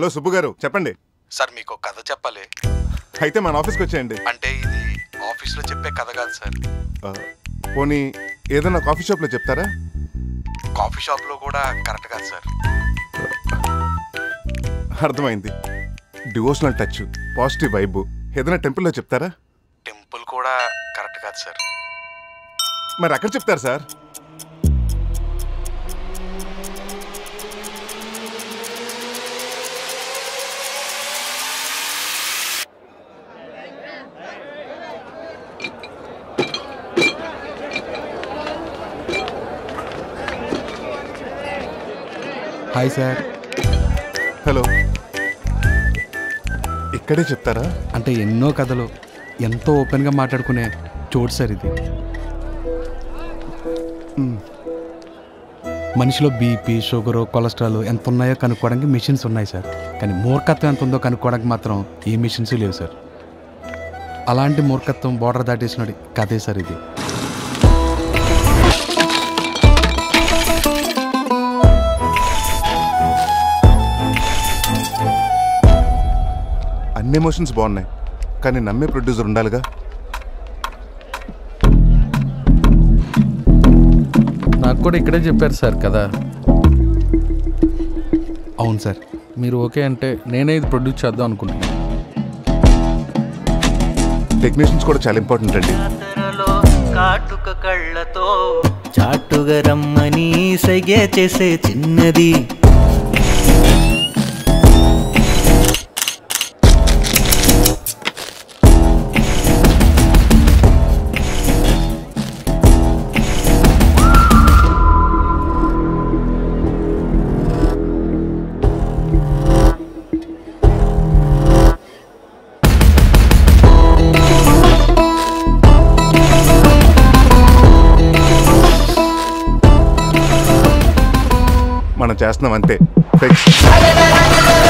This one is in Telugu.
హలో సుబ్బు గారు చెప్పండి సార్ మీకు కథ చెప్పాలి అయితే మన ఆఫీస్కి వచ్చేయండి అంటే ఇది ఆఫీస్లో చెప్పే కథ కాదు సార్ ఆ, పోనీ ఏదైనా కాఫీ షాప్లో చెప్తారా కాఫీ షాప్లో కూడా కరెక్ట్ కాదు సార్ అర్థమైంది డివోషనల్ టచ్ పాజిటివ్ వైబ్ ఏదైనా టెంపుల్లో చెప్తారా టెంపుల్ కూడా కరెక్ట్ కాదు సార్ మరి అక్కడ చెప్తారు సార్ హాయ్ సార్ హలో ఇక్కడే చెప్తారా అంటే ఎన్నో కథలు ఎంతో ఓపెన్గా మాట్లాడుకునే చోటు సార్ ఇది మ్. మనిషిలో బీపీ షుగర్ కొలెస్ట్రాల్ ఎంత ఉన్నాయో కనుక్కోవడానికి మిషన్స్ ఉన్నాయి సార్ కానీ మూర్ఖత్వం ఎంత ఉందో కనుక్కోవడానికి మాత్రం ఏ మిషన్స్ లేవు సార్ అలాంటి మూర్ఖత్వం బోర్డర్ దాటేసినాడు కథే సార్ ఇది అన్ని ఎమోషన్స్ బాగున్నాయి కానీ నమ్మే ప్రొడ్యూసర్ ఉండాలిగా నాకు కూడా ఇక్కడే చెప్పారు సార్ కదా అవును సార్ మీరు ఓకే అంటే నేనే ఇది ప్రొడ్యూస్ చేద్దాం అనుకుంటున్నాను టెక్నీషియన్స్ కూడా చాలా ఇంపార్టెంట్ అండి జాతరలో కాటుక కళ్ళతో చాటుగా రమ్మని సైగే చేసే చిన్నది మనం చేస్తున్నాం అంతే ఫిక్స్